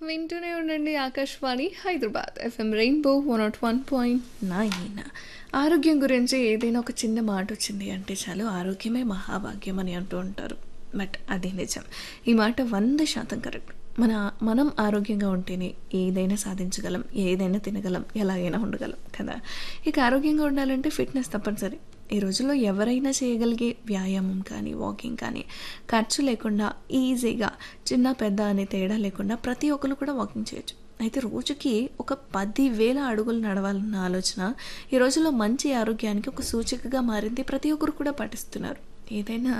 వింటూనే ఉండండి Akashvani Hyderabad FM rainbow one nought one point nine ఆరోగ్యం గురించి ఏదైనా ఒక చిన్న మాట వచ్చింది అంటే చాలు ఆరోగ్యమే మహాభాగ్యం అని అంటూ ఉంటారు బట్ అది నిజం ఈ మాట వంద శాతం కరెక్ట్ మన మనం ఆరోగ్యంగా ఉంటేనే ఏదైనా సాధించగలం ఏదైనా తినగలం ఎలాగైనా ఉండగలం కదా ఇక ఆరోగ్యంగా ఉండాలంటే ఫిట్నెస్ తప్పనిసరి ఈ రోజుల్లో ఎవరైనా చేయగలిగే వ్యాయామం కానీ వాకింగ్ కానీ ఖర్చు లేకుండా ఈజీగా చిన్న పెద్ద అనే తేడా లేకుండా ప్రతి ఒక్కరు కూడా వాకింగ్ చేయొచ్చు అయితే రోజుకి ఒక పదివేల అడుగులు నడవాలన్న ఆలోచన ఈ రోజుల్లో మంచి ఆరోగ్యానికి ఒక సూచికగా మారింది ప్రతి ఒక్కరు కూడా పాటిస్తున్నారు ఏదైనా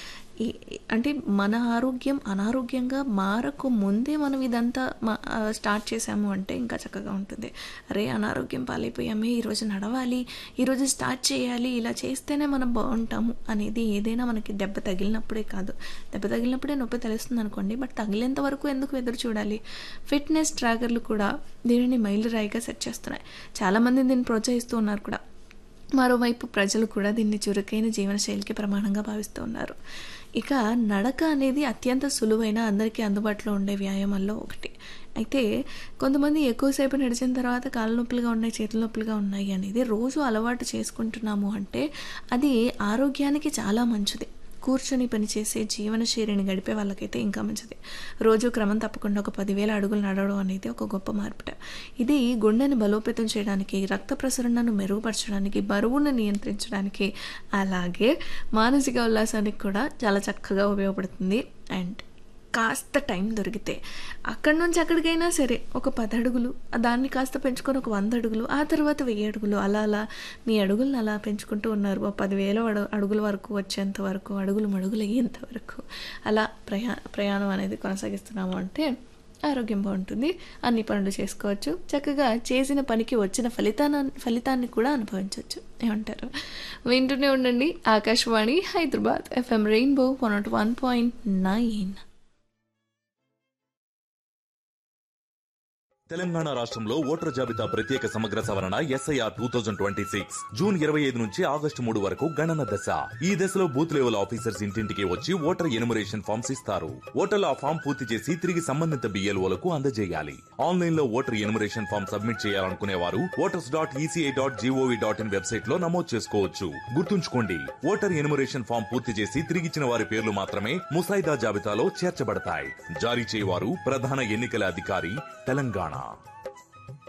ఈ- అంటే మన ఆరోగ్యం అనారోగ్యంగా మారకు ముందే మనం ఇదంతా మా- ఆ, స్టార్ట్ చేసాము అంటే ఇంకా చక్కగా ఉంటుంది అరే అనారోగ్యం పాలైపోయామే ఈరోజు నడవాలి ఈరోజు స్టార్ట్ చేయాలి ఇలా చేస్తేనే మనం బాగుంటాము అనేది ఏదైనా మనకి దెబ్బ తగిలినప్పుడే కాదు దెబ్బ తగిలినప్పుడే నొప్పి తెలుస్తుంది అనుకోండి బట్ తగిలేంత వరకు ఎందుకు ఎదురు చూడాలి ఫిట్నెస్ ట్రాకర్లు కూడా దీనిని మైలురాయిగా సెట్ చేస్తున్నాయి చాలామంది దీన్ని ప్రోత్సహిస్తూ ఉన్నారు కూడా మరోవైపు ప్రజలు కూడా దీన్ని చురుకైన జీవనశైలికి ప్రమాణంగా భావిస్తూ ఉన్నారు ఇక నడక అనేది అత్యంత సులువైన అందరికీ అందుబాటులో ఉండే వ్యాయామాల్లో ఒకటి అయితే కొంతమంది ఎక్కువసేపు నడిచిన తర్వాత కాళ్ళ నొప్పులుగా ఉన్నాయి చేతుల నొప్పులుగా ఉన్నాయి అనేది రోజు అలవాటు చేసుకుంటున్నాము అంటే అది ఆరోగ్యానికి చాలా మంచిది కూర్చొని పనిచేసే జీవనశైలిని గడిపే వాళ్ళకైతే ఇంకా మంచిది రోజు క్రమం తప్పకుండా ఒక పదివేల అడుగులు నడవడం అనేది ఒక గొప్ప మార్పుట ఇది గుండెని బలోపేతం చేయడానికి రక్త ప్రసరణను మెరుగుపరచడానికి బరువును నియంత్రించడానికి అలాగే మానసిక ఉల్లాసానికి కూడా చాలా చక్కగా ఉపయోగపడుతుంది అండ్ కాస్త టైం దొరికితే అక్కడి నుంచి అక్కడికైనా సరే ఒక పది అడుగులు దాన్ని కాస్త పెంచుకొని ఒక వంద అడుగులు ఆ తర్వాత వెయ్యి అడుగులు అలా అలా మీ అడుగులను అలా పెంచుకుంటూ ఉన్నారు ఓ పదివేల అడు అడుగుల వరకు వచ్చేంత వరకు అడుగులు మడుగులు అయ్యేంత వరకు అలా ప్రయా ప్రయాణం అనేది కొనసాగిస్తున్నాము అంటే ఆరోగ్యం బాగుంటుంది అన్ని పనులు చేసుకోవచ్చు చక్కగా చేసిన పనికి వచ్చిన ఫలితాన్ని ఫలితాన్ని కూడా అనుభవించవచ్చు ఏమంటారు వింటూనే ఉండండి Akashvani Hyderabad FM rainbow one nought one point nine Telangana రాష్ట్రంలో ఓటర్ జాబితా ప్రత్యేక సమగ్ర సవరణ SIR two thousand twenty six June ఇరవై ఐదు నుంచి ఆగస్టు మూడు వరకు గణన దశ ఈ దశలో బూత్ లెవెల్ ఆఫీసర్స్ ఇంటింటికి వచ్చి ఓటర్ ఎనుమరేషన్ ఫామ్స్ ఇస్తారు ఓటర్లు ఆ ఫామ్ పూర్తి చేసి తిరిగి సంబంధిత బిఎల్ఓలకు అందజేయాలి ఆన్లైన్ లో ఓటర్ ఎనుమరేషన్ ఫామ్ సబ్మిట్ చేయాలనుకునే వారు voters dot ECI dot GOV dot in website లో నమోదు చేసుకోవచ్చు గుర్తుంచుకోండి ఓటర్ ఎనుమరేషన్ ఫామ్ పూర్తి చేసి తిరిగిచ్చిన వారి పేర్లు మాత్రమే ముసాయిదా జాబితాలో చేర్చబడతాయి జారీ చేయవారు ప్రధాన ఎన్నికల అధికారి తెలంగాణ